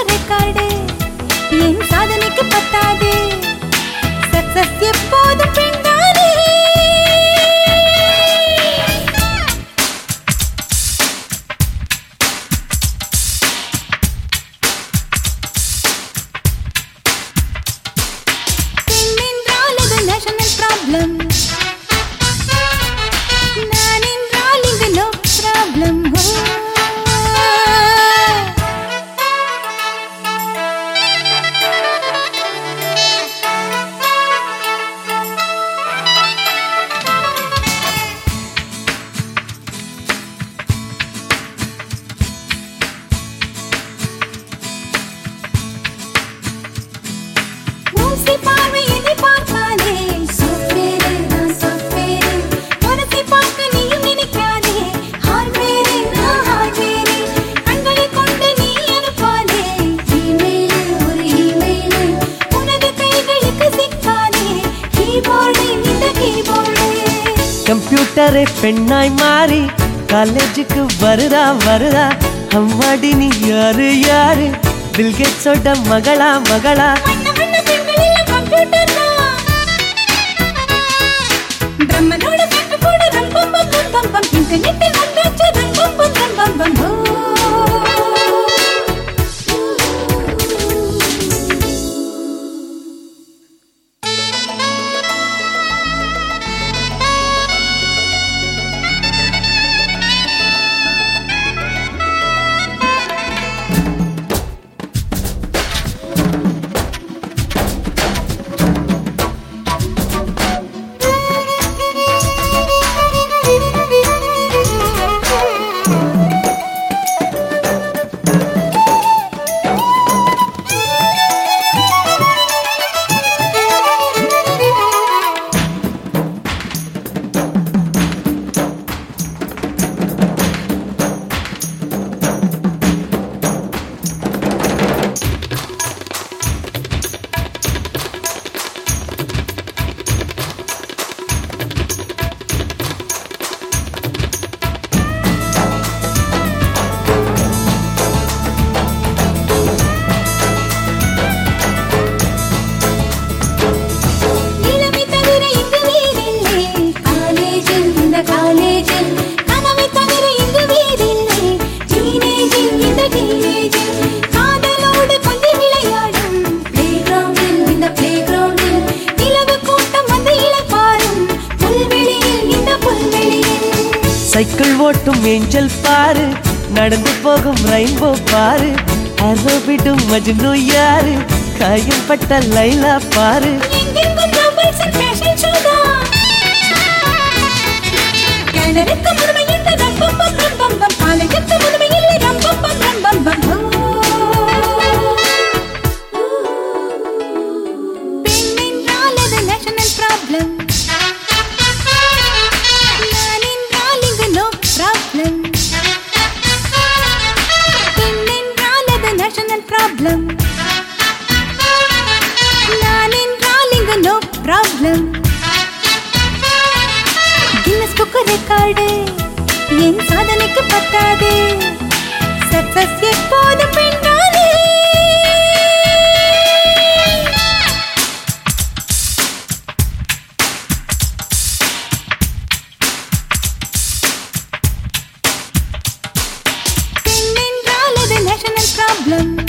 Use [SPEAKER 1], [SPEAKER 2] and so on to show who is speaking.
[SPEAKER 1] Book record என் சாதனைக்கு பத்தாது சக்சஸ் எப்போதும் பெண்தானே பெண் என்றால் அது நேஷனல் ப்ராப்ளம் நான் என்றால் இங்கு நோ ப்ராப்ளம் ஊசி பார்வை என்னை பார்க்காதே software நான் software மனசை பார்க்க நீயும் நினைக்காதே hardware நான் hardware கண்களை கொண்டு நீ அனுப்பாதே Gmail ஒரு email உனது கைகளுக்கு சிக்காதே keyboard இந்த keyboard
[SPEAKER 2] கம்ப்யூட்டரை பெண்ணாய் மாறி காலேஜுக்கு வருதா வருதா அம்மாடி நீ யாரு யாரு பில்கேட்ஸோட மகளா மகளா
[SPEAKER 1] வண்ண வண்ண பெண்களெல்லாம் கம்ப்யூட்டர் தான் பிரம்மனோட பேக்கு கூட ரம்பம் பம் பம் பம் பம் இன்டர்நெட்டில் வந்தாச்சு ரம்பம் பம் பம் பம் பம் ஓ. நிலவை தவிர இங்கு வேறில்லை காலேஜில் இந்த காலேஜில் கனவை தவிர இங்கு வேறில்லை டீனேஜில் இந்த டீனேஜில் காதலோடு கொஞ்சம் விளையாடும் பிளேகிரவுண்டில் இந்த பிளேகிரவுண்டில் நிலவு கூட்டம் வந்து இளைப்பாரும் புல்வெளியில் இந்த புல்வெளியில்
[SPEAKER 2] சைக்கிள் ஓட்டும் ஏஞ்சல் பாரு நடந்து போகும் ரெயின்போ பாரு அரோ விடும் மஜ்னு யாரு காயம் பட்ட லைலா பாரு
[SPEAKER 1] எங்கெங்கும் novels and fashion show தான். கிணறுக்கு முழுமை இல்லை ரம்பம் பம் ரம்பம் பம். பாலைக்கு முழுமை இல்லை ரம்பம் பம் ரம்பம் பம். பெண் என்றால் அது national problem. நான் என்றால் இங்கு no problem. பெண் என்றால் அது national problem. நான் என்றால் இங்கு no problem Guinness book record என் சாதனைக்கு பத்தாது சக்சஸ் எப்போதும் பெண்தானே பெண் என்றால் அது நேஷனல் ப்ராப்ளம்